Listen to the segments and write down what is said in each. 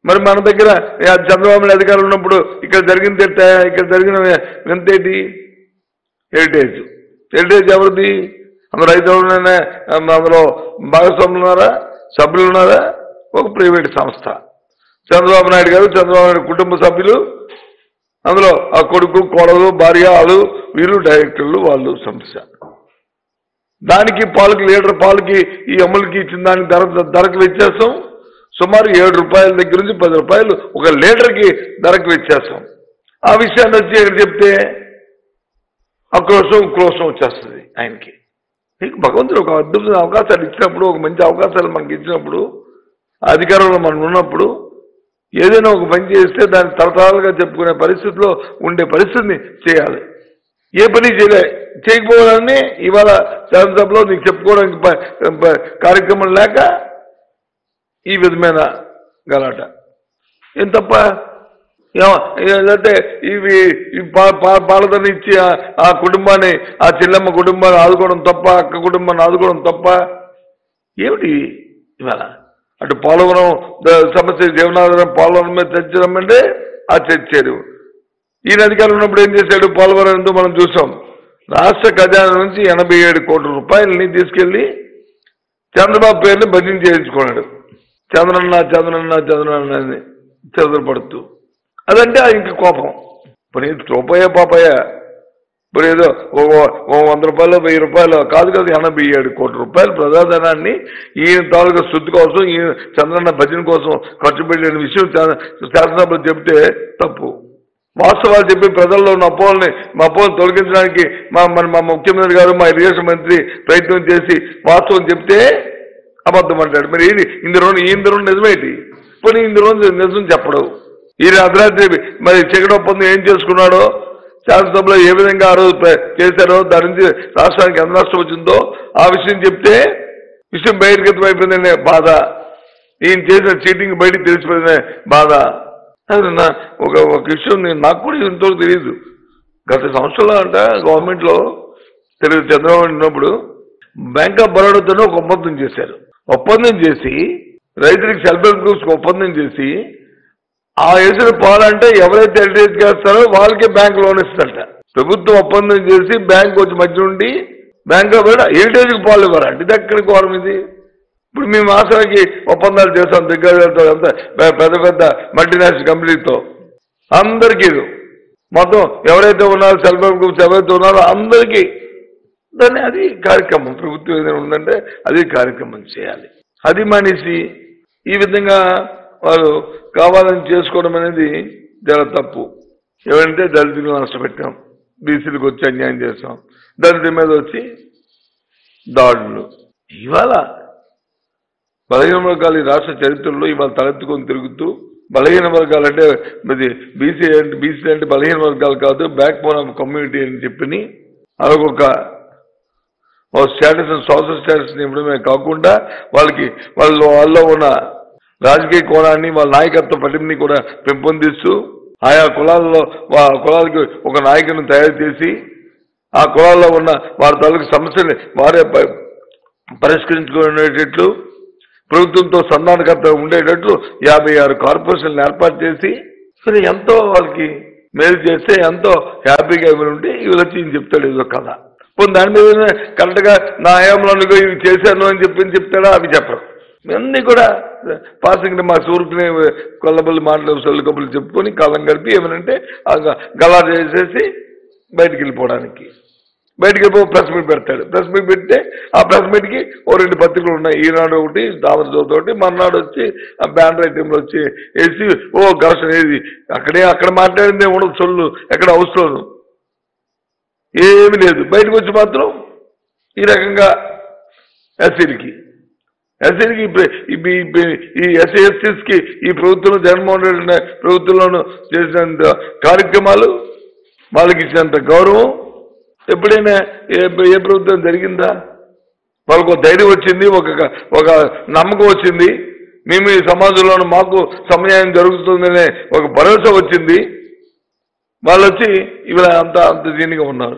మరి మన దగ్గర ఆ చంద్రబాబు నాయుడు అధికారులు ఉన్నప్పుడు ఇక్కడ జరిగింది ఎట్టా? ఇక్కడ జరిగిన ఎంతేటి హెరిటేజ్ హెరిటేజ్ ఎవరిది అందులో రైతులు అందులో భాగస్వాములు ఉన్నారా సభ్యులు ఉన్నారా ఒక ప్రైవేట్ సంస్థ చంద్రబాబు నాయుడు గారు చంద్రబాబు నాయుడు కుటుంబ సభ్యులు అందులో ఆ కొడుకు కోడలు భార్య వాళ్ళు వీళ్ళు డైరెక్టర్లు వాళ్ళు సంస్థ దానికి పాలకి లీటర్ పాలకి ఈ అమలుకి ఇచ్చిన దానికి ధర ధరకు వ్యత్యాసం సుమారు ఏడు రూపాయల దగ్గర నుంచి పది రూపాయలు ఒక లీటర్కి ధరకు వ్యత్యాసం ఆ విషయాన్ని వచ్చి ఇక్కడ చెప్తే ఆక్రోశం క్రోశం వచ్చేస్తుంది ఆయనకి నీకు భగవంతుడు ఒక అద్భుతమైన అవకాశాలు ఇచ్చినప్పుడు ఒక మంచి అవకాశాలు మనకి ఇచ్చినప్పుడు ఆ అధికారంలో మనం ఉన్నప్పుడు ఏదైనా ఒక పని చేస్తే దాన్ని తరతరాలుగా చెప్పుకునే పరిస్థితిలో ఉండే పరిస్థితిని చేయాలి ఏ పని చేయలే చేయకపోవడాన్ని ఇవాళ శాసనసభలో నీకు చెప్పుకోవడానికి ప- ప- కార్యక్రమం లేక ఈ విధమైన గలాట ఏం తప్ప ఏమ- ఏంటంటే ఇవి ఈ పా- పా- పాలదని ఇచ్చి ఆ- ఆ కుటుంబాన్ని ఆ చెల్లెమ్మ కుటుంబాన్ని ఆదుకోవడం తప్ప అక్క కుటుంబాన్ని ఆదుకోవడం తప్ప ఏమిటి ఇవాళ అటు పోలవరం ద- సమస్య జీవనాధారం పోలవరం మీద చర్చడం అంటే ఆ చర్చారు ఈయన అధికారులు ఉన్నప్పుడు ఏం చేశాడు పోలవరం ఎంతో మనం చూసాం రాష్ట్ర ఖజానా నుంచి ఎనభై ఏడు కోట్ల రూపాయలని తీసుకెళ్లి చంద్రబాబు పేరుని భజన చేయించుకున్నాడు చంద్రన్న చంద్రన్న చంద్రన్న అని చదువుపడుతూ అదంటే ఆయనకి కోపం ఇప్పుడు ఇది రూపాయ పాపాయ ఇప్పుడు ఏదో ఓ ఓ వంద రూపాయలు వెయ్యి రూపాయలు కాదు కాదు ఎనభై ఏడు కోట్ల రూపాయలు ప్రజాధనాన్ని ఈయన తాలూకా శుద్ధి కోసం ఈయన చంద్రన్న భజన కోసం ఖర్చు పెట్టిన విషయం చా- శాసనసభలో చెబితే తప్పు వాస్తవాలు చెప్పి ప్రజల్లో ఉన్న అపోహల్ని మా అపోహలు తొలగించడానికి మా మన మా ముఖ్యమంత్రి గారు మా ఇరిగేషన్ మంత్రి ప్రయత్నం చేసి వాస్తవం చెప్తే అబద్ధం అంటాడు మరి ఇది ఇందులో ఇందులో నిజమేంటి పోనీ ఇందులో నిజం చెప్పడు ఈ అర్ధరాత్రి మరి చీకటి ఒప్పందం ఏం చేసుకున్నాడో శాసనసభలో ఏ విధంగా ఆ రోజు ప్ర- చేశారో దాని నుంచి రాష్ట్రానికి ఎంత నష్టం వచ్చిందో ఆ విషయం చెప్తే విషయం బహిర్గతం అయిపోయిందనే బాధ ఈయన చేసిన చీటింగ్ బయటికి తెలిసిపోయిందనే బాధ అది నా ఒక ఒక విషయం నేను నాకు కూడా ఇంతవరకు తెలియదు గత సంవత్సరంలో అంట గవర్నమెంట్లో తెలుగు చంద్రబాబు నాయుడు ఉన్నప్పుడు బ్యాంక్ ఆఫ్ బరోడాతోనే ఒక ఒప్పందం చేశారు ఒప్పందం చేసి రైతులకు సెల్ఫ్ హెల్ప్ గ్రూప్స్కి ఒప్పందం చేసి ఆ వేసిన పాలంటే ఎవరైతే హెరిటేజ్ చేస్తారో వాళ్ళకే బ్యాంక్ లోన్ ఇస్తారట ప్రభుత్వం ఒప్పందం చేసి బ్యాంక్ వచ్చి మధ్య నుండి బ్యాంక్ ఆఫ్ బరోడా హెరిటేజ్కి పాలు ఇవ్వాలంటే ఇది ఎక్కడికి వారం ఇది ఇప్పుడు మేము ఆసరాకి ఒప్పందాలు చేస్తాం దిగ్గజాలతో అంతా పె- పెద్ద పెద్ద మల్టీనేషనల్ కంపెనీతో అందరికీ ఇది. మొత్తం ఎవరైతే ఉన్నారో సెల్ఫ్ హెల్ప్ గ్రూప్స్ ఎవరైతే ఉన్నారో అందరికీ దాన్ని అది కార్యక్రమం ప్రభుత్వం ఏదైనా ఉందంటే అది కార్యక్రమం చేయాలి అది మనిషి ఈ విధంగా వారు కావాలని చేసుకోవడం అనేది చాలా తప్పు ఎవరంటే దళితులు నష్టపెట్టాం బీసీలకు వచ్చి అన్యాయం చేస్తాం దళితుల మీద వచ్చి దాడులు ఇవాళ బలహీన వర్గాలు ఈ రాష్ట్ర చరిత్రలో ఇవాళ తలెత్తుకొని తిరుగుతూ బలహీన వర్గాలు అంటే ఇది బీసీ అంటే బీసీ అంటే బలహీన వర్గాలు కాదు బ్యాక్ బోన్ ఆఫ్ కమ్యూనిటీ అని చెప్పి అదొక ఓ స్టేటస్ సోషల్ స్టేటస్ని ఇవ్వడమే కాకుండా వాళ్ళకి వాళ్ళు వాళ్ళలో ఉన్న రాజకీయ కోణాన్ని వాళ్ళ నాయకత్వ పటిమని కూడా పెంపొందిస్తూ ఆయా కులాల్లో వా కులాలకి ఒక నాయకుని తయారు చేసి ఆ కులాల్లో ఉన్న వారి తాలూకు సమస్యని వారే ప- పరిష్కరించుకునేటట్లు ప్రభుత్వంతో సంధానకర్త ఉండేటట్లు యాభై ఆరు కార్పొరేషన్లు ఏర్పాటు చేసి సరే ఎంతో వాళ్ళకి మేలు చేస్తే ఎంతో హ్యాపీగా ఇవి ఉంటే ఇవి వచ్చి ఈయన చెప్తాడు ఇదో కథ పోనీ దాని మీద కరెక్ట్గా నా హయాంలో ఇవి చేశాను అని చెప్పి చెప్తాడా అవి చెప్పరు అన్నీ కూడా పాసింగ్ మా సూరుకునే కొల్లబల్లి మాటలు సొల్లు కబుర్లు చెప్పుకొని కాలం గడిపి ఏమనంటే ఆ గ- గలా చేసేసి బయటికి వెళ్ళిపోవడానికి బయటికి వెళ్ళిపో ప్రెస్ మీట్ పెడతాడు ప్రెస్ మీట్ పెడితే ఆ ప్రెస్ మీట్కి ఓ రెండు పత్రికలు ఉన్నాయి ఈనాడు ఒకటి దామరజ్యోతి ఒకటి మర్నాడు వచ్చి ఆ బ్యానర్ ఐటెంలో వచ్చి వేసి ఓ ఘర్షణ ఏది అక్కడే అక్కడ మాట్లాడిందే ఉండదు సొల్లు ఎక్కడ హౌస్లోను ఏమీ లేదు బయటకు వచ్చి మాత్రం ఈ రకంగా ఎస్సీలకి ఎస్సీలకి ఈ ఎస్సీ ఎస్సీస్కి ఈ ప్రభుత్వంలో జగన్మోహన్ రెడ్డి ఉన్న ప్రభుత్వంలోనూ చేసినంత కార్యక్రమాలు వాళ్ళకి ఇచ్చినంత గౌరవం ఎప్పుడైనా ఏ ఏ ప్రభుత్వం జరిగిందా వాళ్ళకు ఒక ధైర్యం వచ్చింది ఒక ఒక నమ్మకం వచ్చింది మేము ఈ సమాజంలోనూ మాకు సమన్యాయం జరుగుతుందనే ఒక భరోసా వచ్చింది వాళ్ళు వచ్చి ఇవాళ అంత అంత దీనిగా ఉన్నారు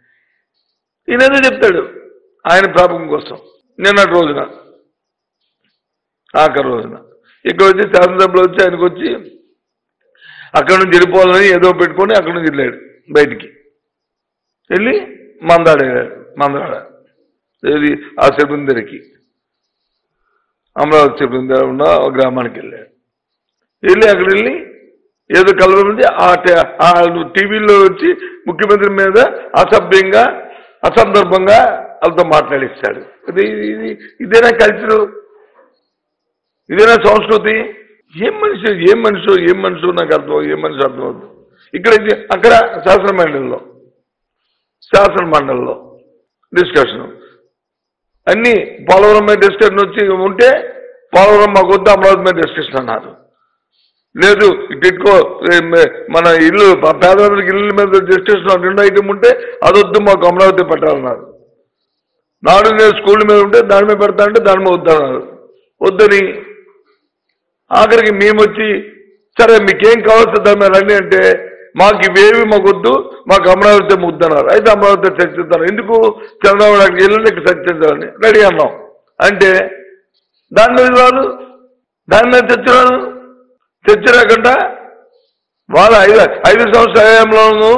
ఈయనదే చెప్తాడు ఆయన ప్రాపకం కోసం నిన్నటి రోజున ఆఖరి రోజున ఇక్కడ వచ్చి శాసనసభలో వచ్చి ఆయనకు వచ్చి అక్కడ నుంచి వెళ్ళిపోవాలని ఏదో పెట్టుకొని అక్కడ నుంచి వెళ్ళాడు బయటికి వెళ్ళి మందాడ వెళ్ళాడు మందాడ ఏది ఆ సిబ్బందికి అమరావతి సిబ్బంది ఉన్న ఒక గ్రామానికి వెళ్ళాడు వెళ్ళి అక్కడ వెళ్ళి ఏదో కలవమంది ఆ ట- ఆ టీవీలో వచ్చి ముఖ్యమంత్రి మీద అసభ్యంగా అసందర్భంగా వాళ్ళతో మాట్లాడిస్తాడు ఇది ఇది ఇదేనా కల్చరు ఇదేనా సంస్కృతి ఏం మనిషి ఏం మనిషి ఏం మనిషి నాకు అర్థం ఏం మనిషి అర్థం అవుతుంది ఇక్కడ ఇది అక్కడ శాసన మండలిలో శాసన మండలిలో డిస్కషన్ అన్ని పోలవరం మీద డిస్కషన్ వచ్చి ఉంటే పోలవరం మాకు వద్దు అమరావతి మీద డిస్కషన్ అన్నారు లేదు టిట్కో మన ఇల్లు పేదవాళ్ళకి ఇల్లు మీద డిస్కషన్ రెండు ఐటమ్ ఉంటే అదొద్దు మాకు అమరావతి పెట్టాలన్నారు నాడు నేను స్కూల్ మీద ఉంటే దాని మీద పెడతా అంటే దాని మీద వద్దన్నారు వద్దని ఆఖరికి మేము వచ్చి సరే మీకేం కావాల్సి దాని మీద రండి అంటే మాకు ఇవేవి మాకు వద్దు మాకు అమరావతి ముద్దన్నారు అయితే అమరావతి చర్చిస్తాను ఎందుకు చంద్రబాబు నాయుడు వెళ్ళండి ఇక్కడ చర్చిద్దామని రెడీ అన్నాం అంటే దాని మీద రాదు దాని మీద చర్చ రాదు చర్చ రాకుండా వాళ్ళ ఐదు ఐదు సంవత్సరాల హయాంలోనూ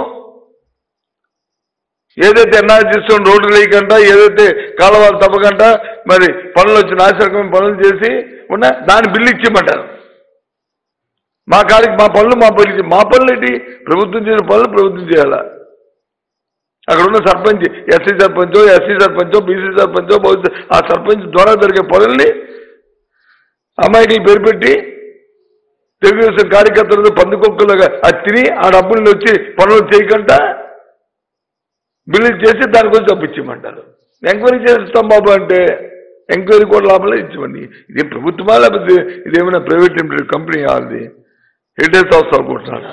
ఏదైతే ఎన్ఆర్జీస్ రోడ్లు లేకుండా ఏదైతే కాలువలు తప్పకుండా మరి పనులు వచ్చి నాశనకమైన పనులు చేసి ఉన్న దాని బిల్లు ఇచ్చేయమంటారు మా కాడికి మా పనులు మా పనులు ఇచ్చి- మా పనులు ఏంటి ప్రభుత్వం చేసిన పనులు ప్రభుత్వం చేయాలా అక్కడ ఉన్న సర్పంచ్ ఎస్సీ సర్పంచో ఎస్సీ సర్పంచో బీసీ సర్పంచో బహుశా ఆ సర్పంచ్ ద్వారా జరిగే పనుల్ని అమ్మాయికి పేరు పెట్టి తెలుగుదేశం కార్యకర్తలు పందుకొక్కులుగా అది తిని ఆ డబ్బుల్ని వచ్చి పనులు చేయకుండా బిల్లు చేసి దాని గురించి తప్పించమంటారు ఎంక్వైరీ చేస్తాం బాబు అంటే ఎంక్వైరీ కూడా లాభంలో ఇచ్చేవండి ఇది ప్రభుత్వమా లేకపోతే ఇదేమైనా ప్రైవేట్ లిమిటెడ్ కంపెనీ అది హెరిటేజ్ సంస్థ అనుకుంటున్నాడా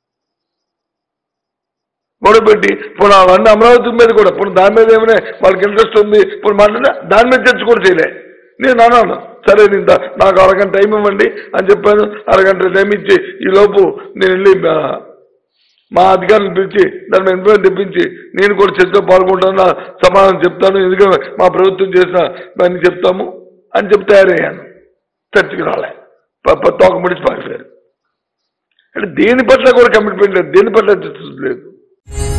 గొడవపెట్టి ఇప్పుడు అవన్నీ అమరావతి మీద కూడా ఇప్పుడు దాని మీద ఏమైనా వాళ్ళకి ఇంట్రెస్ట్ ఉంది ఇప్పుడు మాట్లాడినా దాని మీద చర్చ కూడా చేయలే నేను అన్నాను సరే నేను దా- నాకు అరగంట టైం ఇవ్వండి అని చెప్పాను అరగంట టైం ఇచ్చి ఈ లోపు నేను వెళ్ళి మా- మా అధికారులను పిలిచి దాని మీద ఇన్ఫ్లుయెన్స్ తెప్పించి నేను కూడా చర్చలో పాల్గొంటాను నా సమాధానం చెప్తాను ఎందుకంటే మా ప్రభుత్వం చేసిన దాన్ని చెప్తాము అని చెప్పి తయారయ్యాను చర్చకి రాలే ప- ప- తోక ముడిచి పారిపోయారు అంటే దేని పట్ల కూడా కమిట్మెంట్ లేదు దేని పట్ల చర్చ లేదు